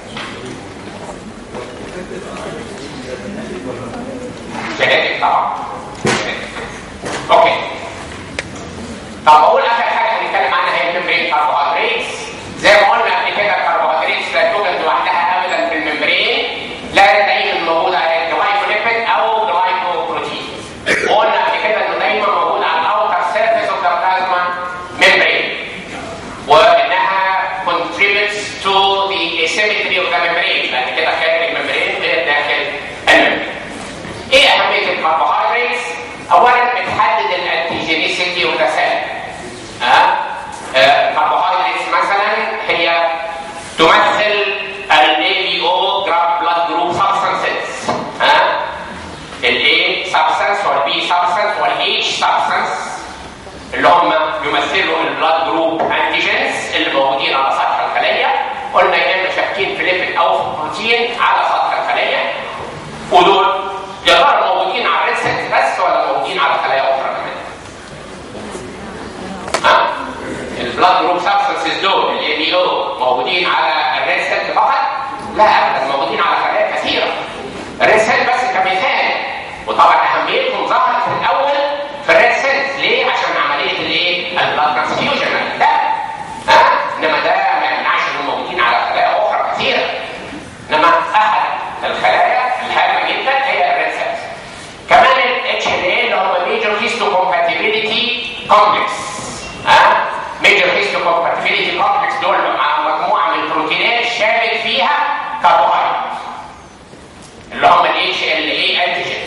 جينيتك طبعا اوكي طب اقول اخر حاجه هنتكلم عنها هي الممبرين كربوهيدرات زي ما قلنا قبل كده الكربوهيدرات لا توجد لوحدها ابدا في الممبرين لا دايما موجوده جلايكوليبيد او جلايكوبروتين وقلنا قبل كده انه دايما موجود على الاوتر سيرفيس اوف ذا بلازما ممبرين وانها contributes to the asymmetry of the membrane لان كده خارج الممبرين غير داخل الممبرين. ايه اهميه الكربوهيدرات؟ اولا بتحدد الانتيجينيسيتي اوف ذا سيل. ها؟ الكربوهيدرات مثلا هي تمثل ال ABO جراب بلاد جروب سبستانسز ها؟ ال A سبستانس وال B سبستانس وال H سبستانس اللي هم يمثلوا البلاد جروب انتيجينز اللي موجودين على سطح الخليه قلنا يا اما شابكين في ليبيد او في بروتين على سطح الخليه ودول يا ترى موجودين على الريد سيلز بس ولا موجودين على خلايا اخرى كمان؟ ها؟ البلاد جروب سبستنسز دول الاي بي او موجودين على الريد سيل فقط؟ لا ابدا موجودين على خلايا كثيره. الريد سيل بس كمثال وطبعا اهميتهم ظهرت في الاول في الريد سيلز ليه؟ عشان عمليه الايه؟ البلاد ترانسفيوجن ده ها؟ انما ده ما يمنعش انهم موجودين على خلايا اخرى كثيره. انما احد الخلايا الهامه جدا هي الريد سيلز. كمان الاتش ال اي اللي هم ميجر هيستو كومباتيبيليتي كومبلكس ها ميجر هيستو كومباتيبيليتي كومبلكس دول مع مجموعه من البروتينات شابك فيها كربوهيدرات اللي هم الاتش ال اي انتيجين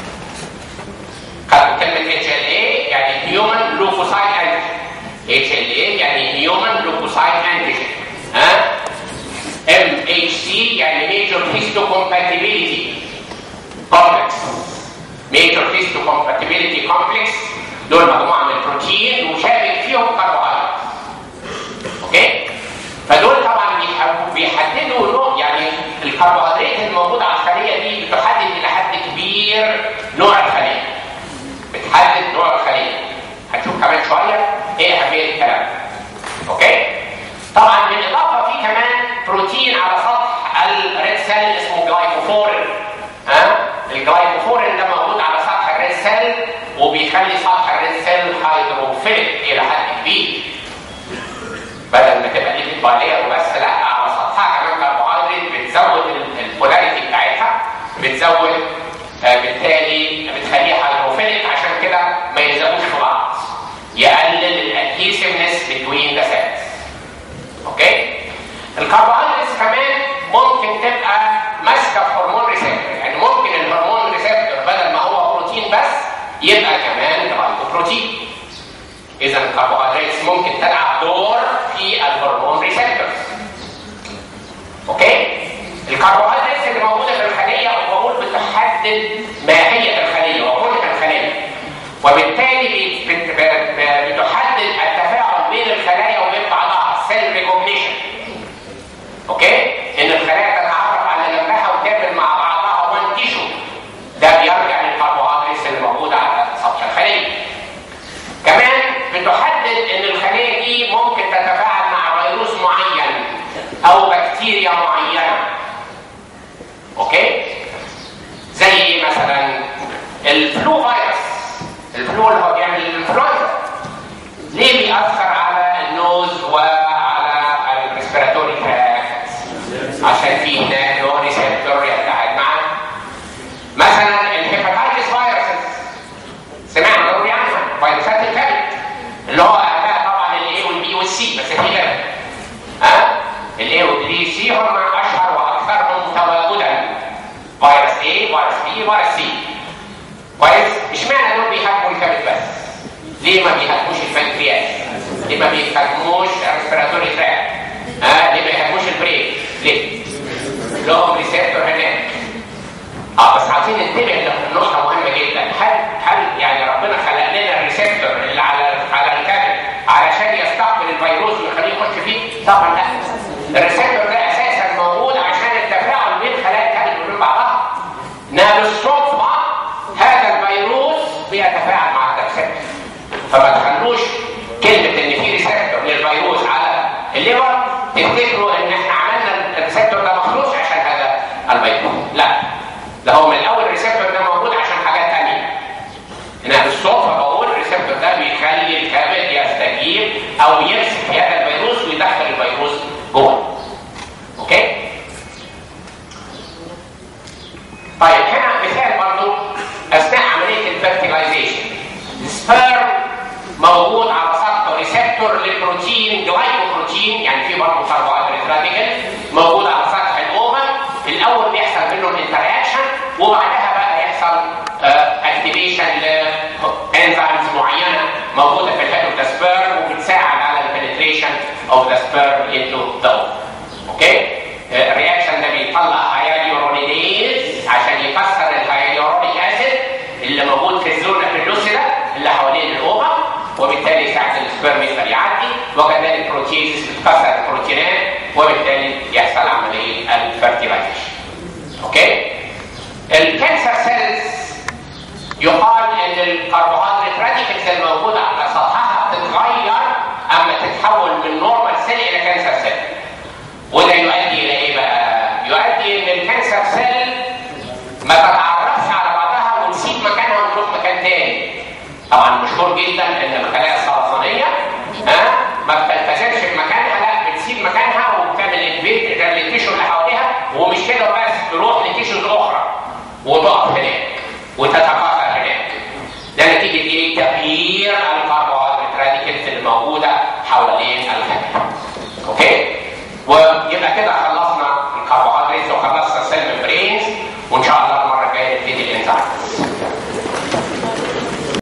خدوا كلمه اتش ال اي يعني هيومن لوكوسايت انتيجين اتش ال اي يعني هيومن لوكوسايت انتيجين ها ام اتش سي يعني ميجر هيستو كومباتيبيليتي كومبلكس ميجر هيستو كومباتيبيليتي كومبلكس دول مجموعه من البروتين وشابك فيهم كربوهيدرات اوكي فدول طبعا بيح- بيحددوا نوع يعني الكربوهيدرات الموجوده على الخليه دي بتحدد الى حد كبير نوع الخليه بتحدد نوع الخليه هنشوف كمان شويه ايه اهميه الكلام ده. اوكي طبعا بالاضافه في كمان بروتين على سطح الريد سيل اسمه جلايكوفورين ها الجلايكوفورين ده موجود على سطح الريد سيل وبيخلي سطح الريد سيل هيدروفيليك الى حد كبير بدل ما تبقى دي باليه وبس لا على سطحها كمان كربوهيدرات بتزود ال- البولاريتي بتاعتها بتزود آه، بالتالي بتخليها هيدروفيليك عشان كده ما يلزقوش في بعض يقلل الادهيسفنس بتوين ذا سيلز اوكي الكربوهيدرات كمان ممكن تبقى ماسكه في هرمون ريسبتور يعني ممكن الهرمون ريسبتور بدل ما هو بروتين بس يبقى كمان جلايكوبروتين اذا الكربوهيدرات ممكن تلعب دور في الهرمون ريسبتورز اوكي الكربوهيدرات اللي موجوده في الخليه بقول بتحدد ماهيه الخليه وكنه الخليه وبالتالي بت- بت- بت- بتحدد التفاعل بين الخلايا وبين بعضها سيل ريكوجنيشن اوكي ان الخلايا تتعرف على جنبها وتعمل مع بعضها وان تيشو ده بيرجع للكربوهيدرات اللي موجوده على سطح الخليه كمان بتحدد ان الخليه دي ممكن تتفاعل مع فيروس معين او بكتيريا معينه اوكي زي مثلا الفلو فيروس الفلو اللي هو بيعمل الانفلونزا ليه بيأثر على النوز وعلى الريسبيراتوري تراكت عشان في هناك له ريسبتور يتحد معاه مثلا الهيباتايتس فيروسز سمعنا ضروري عنها فيروسات الكبد اللي هو اهلها طبعا الاي والبي والسي بس في غيرها ها الاي والبي سي هم اشهر واكثرهم تواجدا فيروس A فيروس B فيروس C كويس اشمعنى دول بيهاجموا الكبد بس ليه ما بيهاجموش البنكرياس ليه ما بيهاجموش الريسبيراتوري تراك ها ليه ما بيهاجموش البرين ليه لهم ريسبتور هناك اه بس عايزين ننتبه لنقطه مهمه جدا هل هل يعني ربنا خلق لنا الريسبتور اللي على على الكبد علشان يستقبل الفيروس ويخليه يخش فيه؟ طبعا لا الريسبتور ده اساسا موجود عشان التفاعل بين خلايا الكبد وبين بعضها انها بالصدفه هذا الفيروس بيتفاعل مع الريسبتور فما تخلوش كلمه ان في ريسبتور للفيروس على الليفر تفتكروا ان احنا عملنا الريسبتور ده مخصوص عشان هذا الفيروس لا ده هو من الاول الريسبتور ده موجود عشان حاجات ثانيه انا بالصدفه بقول الريسبتور ده بيخلي الكبد يستجيب او يمسك هذا الفيروس ويدخل الفيروس جوه اوكي طيب هنا مثال برضو اثناء عمليه الفيرتيلايزيشن السبيرم موجود على سطح ريسبتور للبروتين جلايكوبروتين يعني في برضه كربوهيدرات راديكال موجود على سطح الاوفر الاول بيحصل منه الانتراكشن وبعدها بقى يحصل اكتيفيشن لانزيمز معينه موجوده في الهيد اوف ذا سبيرم وبتساعد على البنتريشن اوف ذا سبيرم انتو ذا اوكي الرياكشن ده بيطلع هياليورونيديز عشان يكسر الهياليورونيك اسيد اللي موجود في الزونه في اللوسيدا اللي حوالين الاوفر وبالتالي يساعد السبرم يقدر يعدي وكذلك البروتيزز بتكسر البروتينات وبالتالي يحصل عمليه الفرتيلايزيشن. اوكي؟ الكانسر سيلز يقال ان الكربوهيدرات راديكالز الموجوده على سطحها بتتغير اما تتحول من نورمال سيل الى كانسر سيل وده يؤدي الى ايه بقى؟ يؤدي ان الكانسر سيل ما تتعرفش على بعضها ونسيب مكانها ونروح مكان تاني طبعا مشهور جدا ان الخلايا السرطانيه ها ما بتلتزمش في مكانها لا بتسيب مكانها وبتعمل انفيت للتيشو اللي حواليها ومش كده بس تروح لتيشوز اخرى وتقف هناك وتتكاثر هناك ده نتيجه ايه؟ تغيير الكربوهيدرات راديكلز اللي موجوده حوالين الخلايا اوكي؟ ويبقى كده خلصنا